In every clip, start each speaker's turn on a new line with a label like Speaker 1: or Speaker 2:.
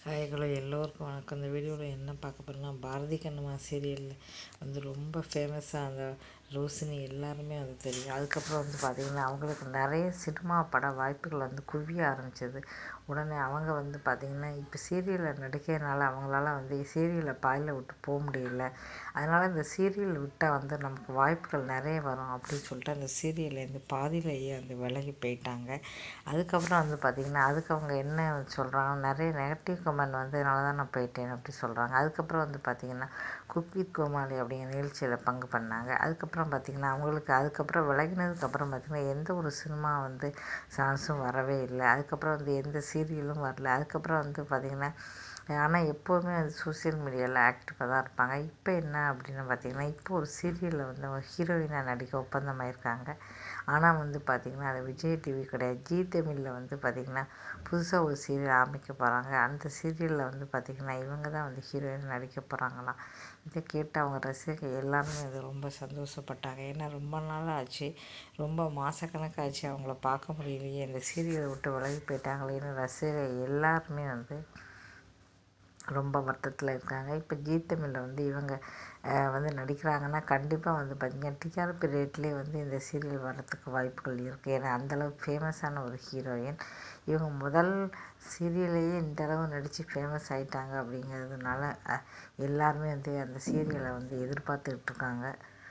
Speaker 1: hi hello எல்லோருக்கும் வணக்கம் இந்த வீடியோவில் என்ன பார்க்க போகிறோம்னா பாரதி கண்ணம்மா சீரியலில் வந்து ரொம்ப ஃபேமஸாக அந்த ரோஷினி எல்லாருமே வந்து தெரியும் அதுக்கப்புறம் வந்து பார்த்திங்கன்னா அவங்களுக்கு நிறைய சினிமா பட வாய்ப்புகள் வந்து குவிய ஆரம்பிச்சது உடனே அவங்க வந்து பார்த்திங்கன்னா இப்போ சீரியலில் நடிக்கிறதுனால அவங்களால வந்து சீரியலை பாயில் விட்டு போக முடியல அதனால் இந்த சீரியல் விட்டால் வந்து நமக்கு வாய்ப்புகள் நிறைய வரும் அப்படின்னு சொல்லிட்டு அந்த சீரியல்லேருந்து பாதியிலேயே வந்து விலகி போயிட்டாங்க அதுக்கப்புறம் வந்து பார்த்திங்கன்னா அதுக்கு அவங்க என்ன சொல்கிறாங்க நிறைய நெகட்டிவ் கமெண்ட் வந்து அதனால தான் நான் போயிட்டேன் அப்படி சொல்கிறாங்க அதுக்கப்புறம் வந்து பார்த்திங்கன்னா குக் வித் கோமாளி அப்படிங்கிற நிகழ்ச்சியில் பங்கு பண்ணாங்க அதுக்கப்புறம் பார்த்திங்கன்னா அவங்களுக்கு அதுக்கப்புறம் விலகினதுக்கப்புறம் பார்த்திங்கன்னா எந்த ஒரு சினிமா வந்து சான்ஸும் வரவே இல்லை அதுக்கப்புறம் வந்து எந்த சீரியலும் வரல அதுக்கப்புறம் வந்து பார்த்திங்கன்னா ஆனால் எப்போவுமே வந்து சோசியல் மீடியாவில் ஆக்டிவாக தான் இருப்பாங்க இப்போ என்ன அப்படின்னு பார்த்திங்கன்னா இப்போ ஒரு சீரியலில் வந்து அவங்க ஹீரோயினாக நடிக்க ஒப்பந்தமாயிருக்காங்க ஆனால் வந்து பார்த்திங்கன்னா அது விஜய் டிவி கிடையாது ஜி தமிழில் வந்து பார்த்திங்கன்னா புதுசாக ஒரு சீரியல் ஆரம்பிக்க போகிறாங்க அந்த சீரியலில் வந்து பார்த்திங்கன்னா இவங்க தான் வந்து ஹீரோயின் நடிக்க போகிறாங்களாம் இதை கேட்டு அவங்க ரசிகர்கள் எல்லாருமே அது ரொம்ப சந்தோஷப்பட்டாங்க ஏன்னா ரொம்ப நாள் ஆச்சு ரொம்ப மாதக்கணக்காச்சு அவங்கள பார்க்க முடியலையே இந்த சீரியலை விட்டு விலகி போயிட்டாங்களேன்னு ரசிகர்கள் எல்லாருமே வந்து ரொம்ப வருத்தத்தில் இருக்காங்க இப்போ ஜீ தமிழில் வந்து இவங்க வந்து நடிக்கிறாங்கன்னா கண்டிப்பாக வந்து பார்த்திங்கன்னா டிஆர்பி ரேட்லேயே வந்து இந்த சீரியல் வர்றதுக்கு வாய்ப்புகள் இருக்குது ஏன்னா அந்தளவுக்கு ஃபேமஸான ஒரு ஹீரோயின் இவங்க முதல் சீரியல்லையே இந்த அளவு நடித்து ஃபேமஸ் ஆகிட்டாங்க அப்படிங்கிறதுனால எல்லாருமே வந்து அந்த சீரியலை வந்து எதிர்பார்த்துக்கிட்டு இருக்காங்க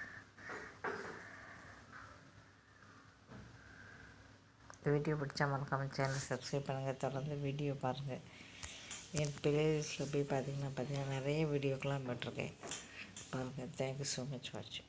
Speaker 1: இந்த வீடியோ பிடிச்சா மறக்காமல் சேனல் சப்ஸ்கிரைப் பண்ணுங்கள் தொடர்ந்து வீடியோ பாருங்கள் என் பிளேலிஸ்ட்டில் போய் பார்த்தீங்கன்னா பார்த்தீங்கன்னா நிறைய வீடியோக்கெலாம் போட்டிருக்கேன் பாருங்கள் தேங்க்யூ ஸோ மச் வாட்சிங்